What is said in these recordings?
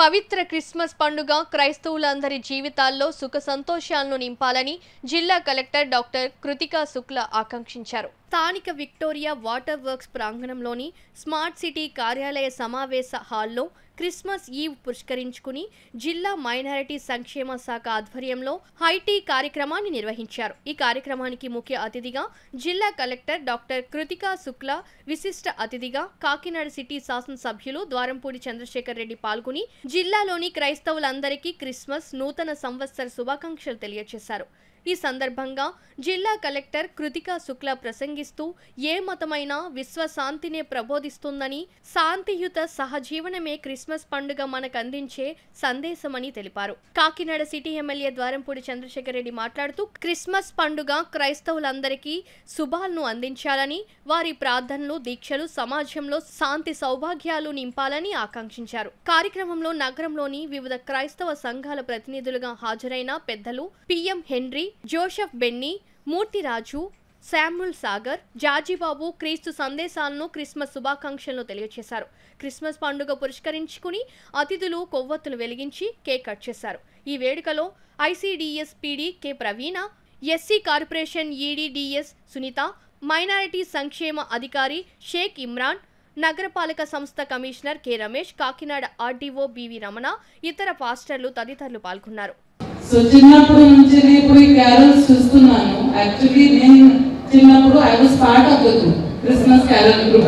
పవిత్ర Christmas పండుగ క్రైస్తవులందరి జీవితాల్లో సుఖ సంతోషాలను నింపాలని జిల్లా కలెక్టర్ డాక్టర్ కృతికా శుక్ల ఆకాంక్షించారు స్థానిక విక్టోరియా వాటర్ వర్క్స్ ప్రాంగణంలోని స్మార్ట్ సిటీ కార్యాలయ సమావేశ హాల్లో క్రిస్మస్ ఈవ్ పురస్కరించుకుని జిల్లా మైనారిటీ సంక్షేమ శాఖ ఆధ్వర్యంలో హైటీ కార్యక్రమాన్ని నిర్వహించారు ఈ కార్యక్రమానికి ముఖ్య అతిథిగా జిల్లా కలెక్టర్ డాక్టర్ కృతికా శుక్ల విశిష్ట అతిథిగా కాకినాడ సిటీ శాసనసభ్యులు ద్వారంపూడి చంద్రశేఖర్ రెడ్డి పాల్గొని జిల్లాలోని క్రైస్తవులందరికీ క్రిస్మస్ నూతన సంవత్సర శుభాకాంక్షలు తెలియజేశారు ఈ సందర్భంగా జిల్లా కలెక్టర్ కృతికా శుక్ల ప్రసంగిస్తూ ఏ మతమైనా విశ్వశాంతినే ప్రబోధిస్తుందని శాంతియుత సహజీవనమే క్రిస్మస్ పండుగ మనకు అందించే సందేశమని తెలిపారు కాకినాడ సిటీ ఎమ్మెల్యే ద్వారంపూడి చంద్రశేఖర్ రెడ్డి మాట్లాడుతూ క్రిస్మస్ పండుగ క్రైస్తవులందరికీ శుభాలను అందించాలని వారి ప్రార్థనలు దీక్షలు సమాజంలో శాంతి సౌభాగ్యాలు నింపాలని ఆకాంక్షించారు కార్యక్రమంలో నగరంలోని వివిధ క్రైస్తవ సంఘాల ప్రతినిధులుగా హాజరైన పెద్దలు PM Henry Joseph Benny Murthyraju Samuel Sagar Jajibabu క్రీస్తు సందేశాలను క్రిస్మస్ శుభాకాంక్షలను తెలియజేశారు క్రిస్మస్ పండుగ పురస్కరించుకుని అతిథులు కొవ్వొత్తులు వెలిగించి కేక్ కట్ చేశారు ఈ వేడుకలో ICDS PD K Praveena SC corporation EDDS Sunitha minority సంక్షేమ అధికారి షేక్ ఇమ్రాన్ నగరపాలక సంస్థ commissioner K Ramesh Kakinada RDO BV Ramana ఇతర పాస్టర్లు తదితరులు పాల్గొన్నారు సో చిన్నప్పుడు నుంచి నేను ఇప్పుడు ఈ క్యారల్స్ చూస్తున్నాను యాక్చువల్లీ నేను చిన్నప్పుడు I was part of the group Christmas carol group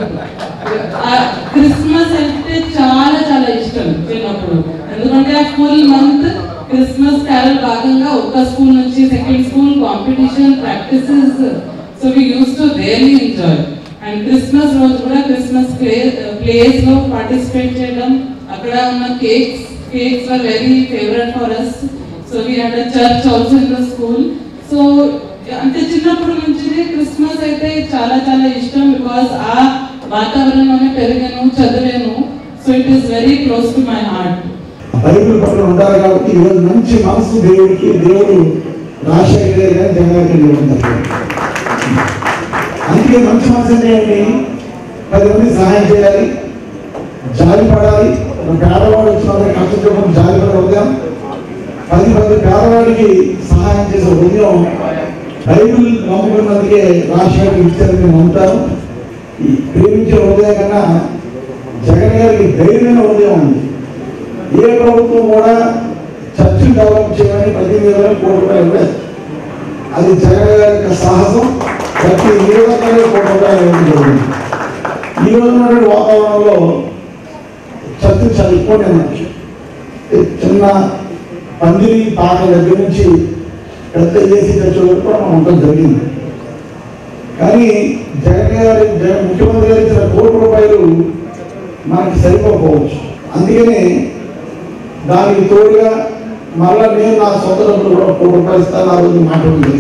Christmas అంటే చాలా చాలా ఇష్టం చిన్నప్పుడు ఎందుకంటే ఆ ఫుల్ మంత్ క్రిస్మస్ క్యారల్ భాగంగా ఒక స్కూల్ నుంచి second school competition practices so we used to really enjoy and Christmas రోజు కూడా క్రిస్మస్ ప్లే ప్లేస్ లో పార్టిసిపేట్ చేయడం అక్కడ ఉన్న cakes cakes are very favourite for us so we had a church also in the school so అంటే చిన్నప్పటి నుంచి Christmas అయితే చాలా చాలా ఇష్టం బికాస్ ఆ వాతావరణంలోనే పెరిగాను చదివాను so it is very close to my heart Bible పట్ల ఉంటారు కాబట్టి ఈరోజు మంచి మనసు దేవుడికి దేవుడు రాజశేఖర గారు కానీ జగన్ గారు ఉంటారు అందుకే మంచి మనసు అంటే ఏంటి పది మంది సహాయం చేయాలి జాలి పడాలి ఒక పేదవాడు వచ్చిన కష్టం జాలి పడే ఉదయం పది మంది పేదవాడికి సహాయం చేసే ఉదయం బైబిల్ నమ్ముకున్నందుకే రాజశేఖర్ ఇచ్చారని నేను నమ్ముతాను ఈ ప్రేమించే ఉదయం కన్నా జగన్ గారికి ధైర్యమైన ఉదయం ఉంది ఏ ప్రభుత్వం కూడా చర్చలు డెవలప్ చేయమని పద్దెనిమిది వేల కోట్ల రూపాయలు ఇవ్వలేదు అది జగన్ గారి యొక్క సాహసం ప్రతి నియోజకవర్గంలో కోట్ల రూపాయలు ఇవ్వడం జరిగింది ఈ రోజు ఉన్నటువంటి వాతావరణంలో చర్చలు చాలా ఎక్కువ ఉన్నాయి చిన్న పందిరి పాట దగ్గర నుంచి పెద్ద ఏసీ చర్చ వరకు కూడా మనం ఉండడం జరిగింది కానీ జగన్ గారి జగన్ ముఖ్యమంత్రి గారు ఇచ్చిన కోటి రూపాయలు మనకి సరిపోకపోవచ్చు అందుకనే దానికి తోడుగా మళ్ళా నేను నా సొంత డబ్బులు కూడా కోటి రూపాయలు ఇస్తాను ఆ రోజు మాట ఉంది